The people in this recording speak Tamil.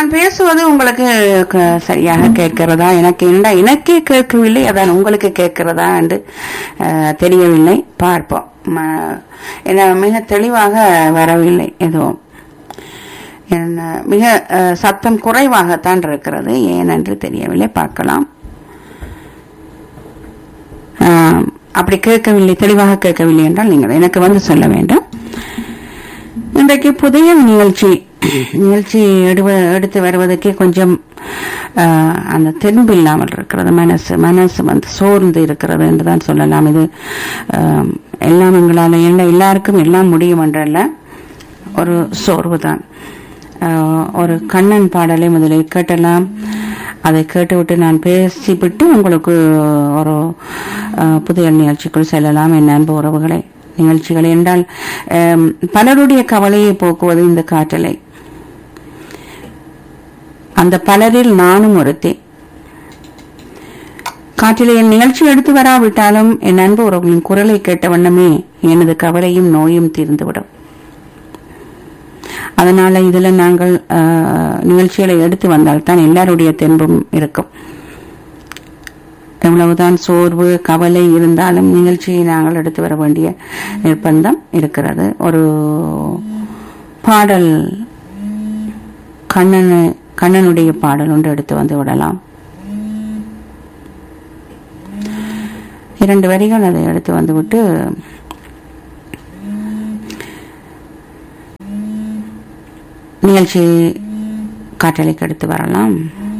நான் பேசுவது உங்களுக்கு க- சரியாக கேட்கிறதா எனக்கு என்ன எனக்கே கேட்கவில்லை அதான் உங்களுக்கு கேட்கிறதா என்று அஹ், தெரியவில்லை பார்ப்போம் ம- என்ன மிக தெளிவாக வரவில்லை எதுவும் என்ன மிக அஹ், சத்தம் குறைவாகத்தான் இருக்கிறது ஏனென்று தெரியவில்லை பார்க்கலாம் ஆம், அப்படி கேட்கவில்லை தெளிவாக கேட்கவில்லை என்றால் நீங்கள் எனக்கு வந்து சொல்ல வேண்டும் இன்றைக்கு புதிய நிகழ்ச்சி நிகழ்ச்சி எடுவ- எடுத்து வருவதற்கே கொஞ்சம் ஆஹ், அந்த தென்பு இல்லாமல் இருக்கிறது மனசு மனசு வந்து சோர்ந்து இருக்கிறது என்றுதான் சொல்லலாம் இது ஆம், எல்லாம் எங்களால் என்ன எல்லாருக்கும் எல்லாம் முடியும் என்றல்ல ஒரு சோர்வு தான் ஒரு கண்ணன் பாடலை முதலில் கேட்டலாம் அதை கேட்டுவிட்டு நான் பேசிவிட்டு உங்களுக்கு ஒரு ஆஹ், புதிய நிகழ்ச்சிக்குள் செல்லலாம் என் அன்பு உறவுகளை நிகழ்ச்சிகள் என்றால் ஆம், பலருடைய கவலையை போக்குவது இந்த காற்றலை அந்த பலரில் நானும் ஒருத்தி காற்றிலே என் நிகழ்ச்சி எடுத்து வராவிட்டாலும் என் அன்பு உறவுகளின் குரலை கேட்ட வண்ணமே எனது கவலையும் நோயும் தீர்ந்துவிடும் அதனால இதுல நாங்கள் ஆஹ், நிகழ்ச்சிகளை எடுத்து வந்தால்தான் எல்லாருடைய தென்பும் இருக்கும் எவ்வளவுதான் சோர்வு கவலை இருந்தாலும் நிகழ்ச்சியை நாங்கள் எடுத்து வர வேண்டிய நிர்பந்தம் இருக்கிறது ஒரு பாடல் கண்ணனு கண்ணனுடைய பாடல் ஒன்று எடுத்து வந்து விடலாம் இரண்டு வரிகள் அதை எடுத்து வந்துவிட்டு நிகழ்ச்சி காற்றலைக்கு எடுத்து வரலாம்